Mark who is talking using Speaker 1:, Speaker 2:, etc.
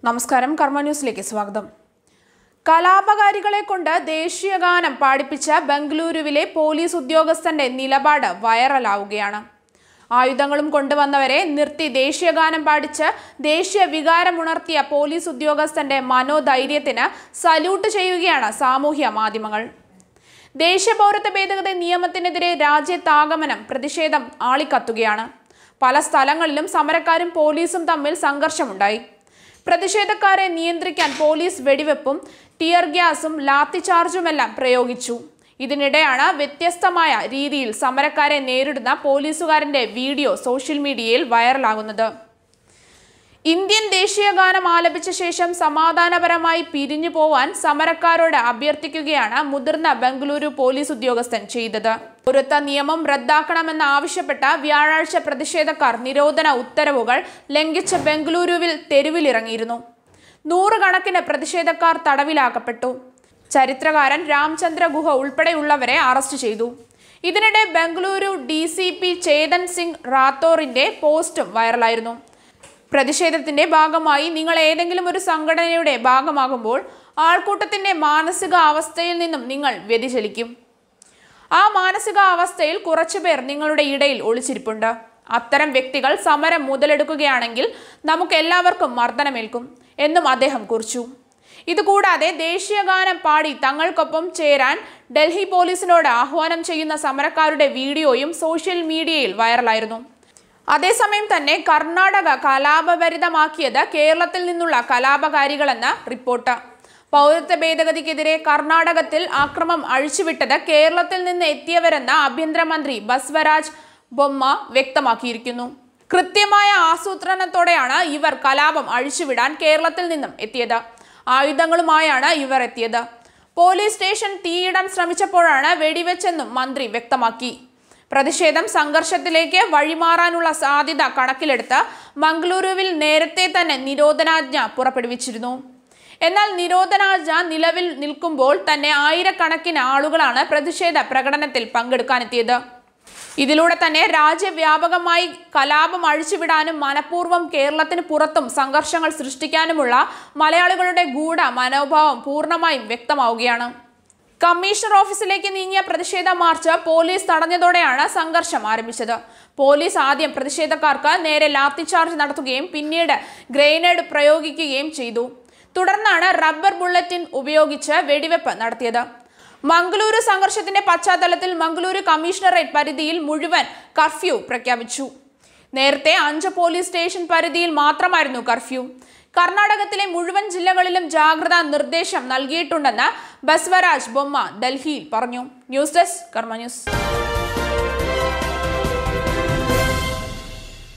Speaker 1: നമസ്കാരം കർമ്മ ന്യൂസിലേക്ക് സ്വാഗതം കലാപകാരികളെ കൊണ്ട് ദേശീയഗാനം പാടിപ്പിച്ച ബംഗളൂരുവിലെ പോലീസ് ഉദ്യോഗസ്ഥന്റെ നിലപാട് വൈറലാവുകയാണ് ആയുധങ്ങളും കൊണ്ടുവന്നവരെ നിർത്തി ദേശീയഗാനം പാടിച്ച് ദേശീയ വികാരമുണർത്തിയ പോലീസ് ഉദ്യോഗസ്ഥന്റെ മനോധൈര്യത്തിന് സല്യൂട്ട് ചെയ്യുകയാണ് സാമൂഹ്യ മാധ്യമങ്ങൾ ദേശീയ പൗരത്വ ഭേദഗതി നിയമത്തിനെതിരെ രാജ്യത്താകമനം പ്രതിഷേധം ആളിക്കത്തുകയാണ് പല സ്ഥലങ്ങളിലും സമരക്കാരും പോലീസും തമ്മിൽ സംഘർഷമുണ്ടായി പ്രതിഷേധക്കാരെ നിയന്ത്രിക്കാൻ പോലീസ് വെടിവെപ്പും ടിയർ ഗ്യാസും ലാത്തിചാർജുമെല്ലാം പ്രയോഗിച്ചു ഇതിനിടെയാണ് വ്യത്യസ്തമായ രീതിയിൽ സമരക്കാരെ നേരിടുന്ന പോലീസുകാരന്റെ വീഡിയോ സോഷ്യൽ മീഡിയയിൽ വൈറലാകുന്നത് ഇന്ത്യൻ ദേശീയ ഗാനം ആലപിച്ച ശേഷം സമാധാനപരമായി പിരിഞ്ഞു പോവാൻ സമരക്കാരോട് അഭ്യർത്ഥിക്കുകയാണ് മുതിർന്ന ബംഗളൂരു പോലീസ് ഉദ്യോഗസ്ഥൻ ചെയ്തത് പൗരത്വ നിയമം റദ്ദാക്കണമെന്ന് ആവശ്യപ്പെട്ട വ്യാഴാഴ്ച പ്രതിഷേധക്കാർ നിരോധന ഉത്തരവുകൾ ലംഘിച്ച് ബംഗളൂരുവിൽ തെരുവിലിറങ്ങിയിരുന്നു നൂറുകണക്കിന് പ്രതിഷേധക്കാർ തടവിലാക്കപ്പെട്ടു ചരിത്രകാരൻ രാംചന്ദ്ര ഗുഹ ഉൾപ്പെടെയുള്ളവരെ അറസ്റ്റ് ചെയ്തു ഇതിനിടെ Bengaluru D C P Chetan Singh റാത്തോറിന്റെ പോസ്റ്റും വൈറലായിരുന്നു പ്രതിഷേധത്തിന്റെ ഭാഗമായി നിങ്ങൾ ഏതെങ്കിലും ഒരു സംഘടനയുടെ ഭാഗമാകുമ്പോൾ ആൾക്കൂട്ടത്തിന്റെ മാനസിക അവസ്ഥയിൽ നിന്നും നിങ്ങൾ വ്യതിചലിക്കും ആ മാനസിക അവസ്ഥയിൽ കുറച്ചുപേർ നിങ്ങളുടെ ഇടയിൽ ഒളിച്ചിരിപ്പുണ്ട് അത്തരം വ്യക്തികൾ സമരം മുതലെടുക്കുകയാണെങ്കിൽ നമുക്ക് എല്ലാവർക്കും മർദ്ദനമേൽക്കും എന്നും അദ്ദേഹം കുറിച്ചു ഇതുകൂടാതെ ദേശീയഗാനം പാടി തങ്ങൾക്കൊപ്പം ചേരാൻ ഡൽഹി പോലീസിനോട് ആഹ്വാനം ചെയ്യുന്ന സമരക്കാരുടെ വീഡിയോയും സോഷ്യൽ മീഡിയയിൽ വൈറലായിരുന്നു അതേസമയം തന്നെ കർണാടക കലാപഭരിതമാക്കിയത് കേരളത്തിൽ നിന്നുള്ള കലാപകാരികളെന്ന റിപ്പോർട്ട് പൗരത്വ ഭേദഗതിക്കെതിരെ കർണാടകത്തിൽ ആക്രമം അഴിച്ചുവിട്ടത് കേരളത്തിൽ നിന്ന് എത്തിയവരെന്ന ആഭ്യന്തരമന്ത്രി ബസ്വരാജ് ബൊമ്മ വ്യക്തമാക്കിയിരിക്കുന്നു കൃത്യമായ ആസൂത്രണത്തോടെയാണ് ഇവർ കലാപം അഴിച്ചുവിടാൻ കേരളത്തിൽ നിന്നും എത്തിയത് ആയുധങ്ങളുമായാണ് ഇവർ എത്തിയത് പോലീസ് സ്റ്റേഷൻ തീയിടാൻ ശ്രമിച്ചപ്പോഴാണ് വെടിവെച്ചെന്നും മന്ത്രി വ്യക്തമാക്കി പ്രതിഷേധം സംഘർഷത്തിലേക്ക് വഴിമാറാനുള്ള സാധ്യത കണക്കിലെടുത്ത് മംഗളൂരുവിൽ നേരത്തെ തന്നെ നിരോധനാജ്ഞ പുറപ്പെടുവിച്ചിരുന്നു എന്നാൽ നിരോധനാജ്ഞ നിലവിൽ നിൽക്കുമ്പോൾ തന്നെ ആയിരക്കണക്കിന് ആളുകളാണ് പ്രതിഷേധ പ്രകടനത്തിൽ പങ്കെടുക്കാനെത്തിയത് ഇതിലൂടെ തന്നെ രാജ്യവ്യാപകമായി കലാപം അഴിച്ചുവിടാനും മനഃപൂർവ്വം കേരളത്തിന് പുറത്തും സംഘർഷങ്ങൾ സൃഷ്ടിക്കാനുമുള്ള മലയാളികളുടെ ഗൂഢ മനോഭാവം പൂർണ്ണമായും വ്യക്തമാവുകയാണ് കമ്മീഷണർ ഓഫീസിലേക്ക് നീങ്ങിയ പ്രതിഷേധ മാർച്ച് പോലീസ് തടഞ്ഞതോടെയാണ് സംഘർഷം ആരംഭിച്ചത് പോലീസ് ആദ്യം പ്രതിഷേധക്കാർക്ക് നേരെ ലാത്തിചാർജ് നടത്തുകയും പിന്നീട് ഗ്രേനേഡ് പ്രയോഗിക്കുകയും ചെയ്തു തുടർന്നാണ് റബ്ബർ ബുള്ളറ്റിൻ ഉപയോഗിച്ച് വെടിവെപ്പ് നടത്തിയത് മംഗളൂരു സംഘർഷത്തിന്റെ പശ്ചാത്തലത്തിൽ മംഗളൂരു കമ്മീഷണറേറ്റ് പരിധിയിൽ മുഴുവൻ കർഫ്യൂ പ്രഖ്യാപിച്ചു നേരത്തെ അഞ്ച് പോലീസ് സ്റ്റേഷൻ പരിധിയിൽ മാത്രമായിരുന്നു കർഫ്യൂ കർണാടകത്തിലെ മുഴുവൻ ജില്ലകളിലും ജാഗ്രതാ നിർദ്ദേശം നൽകിയിട്ടുണ്ടെന്ന് ബസ്വരാജ് ബൊമ്മ ഡൽഹിയിൽ പറഞ്ഞു ന്യൂസ് ഡെസ്ക് കർമ്മ ന്യൂസ്